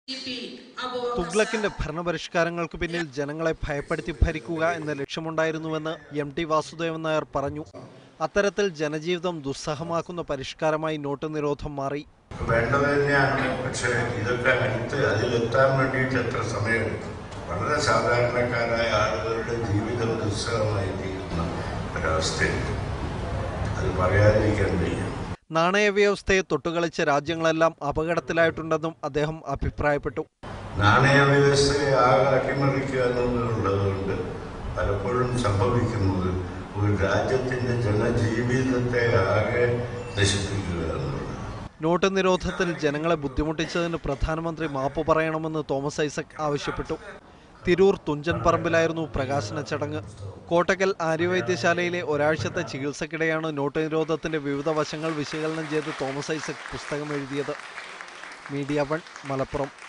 തുഗ്ലക്കിന്റെ ഭരണപരിഷ്കാരങ്ങൾക്ക് പിന്നിൽ ജനങ്ങളെ ഭയപ്പെടുത്തി ഭരിക്കുക എന്ന ലക്ഷ്യമുണ്ടായിരുന്നുവെന്ന് എം ടി വാസുദേവൻ നായർ പറഞ്ഞു അത്തരത്തിൽ ജനജീവിതം ദുസ്സഹമാക്കുന്ന പരിഷ്കാരമായി നോട്ട് നിരോധം മാറി വേണ്ടത് തന്നെയാണ് പക്ഷേ ഇതൊക്കെ അടുത്ത് അതിലെത്താൻ വേണ്ടിയിട്ട് എത്ര സമയമെടുക്കും വളരെ സാധാരണക്കാരായ ആളുകളുടെ ജീവിതം ദുസ്സഹമായി തീരുന്ന ഒരവസ്ഥയുണ്ട് അത് പറയാതിരിക്കാൻ വയ്യ നാണയവ്യവസ്ഥയെ തൊട്ടുകളിച്ച രാജ്യങ്ങളെല്ലാം അപകടത്തിലായിട്ടുണ്ടെന്നും അദ്ദേഹം അഭിപ്രായപ്പെട്ടു നാണയ വ്യവസ്ഥയെ ആകെ അട്ടിമറിക്കുക എന്നുള്ളതുകൊണ്ട് പലപ്പോഴും സംഭവിക്കുന്നത് ഒരു രാജ്യത്തിന്റെ ജനജീവിതത്തെ ആകെ നശിപ്പിക്കുക എന്നുള്ളത് നോട്ട് നിരോധത്തിൽ ജനങ്ങളെ ബുദ്ധിമുട്ടിച്ചതിന് പ്രധാനമന്ത്രി മാപ്പ് പറയണമെന്ന് തോമസ് ഐസക് ആവശ്യപ്പെട്ടു തിരൂർ തുഞ്ചൻ പറമ്പിലായിരുന്നു പ്രകാശന ചടങ്ങ് കോട്ടക്കൽ ആര്യവൈദ്യശാലയിലെ ഒരാഴ്ചത്തെ ചികിത്സക്കിടെയാണ് നോട്ട് നിരോധത്തിന്റെ വിവിധ വശങ്ങൾ വിശകലനം ചെയ്ത് തോമസ് ഐസക് പുസ്തകം എഴുതിയത് മീഡിയ വൺ മലപ്പുറം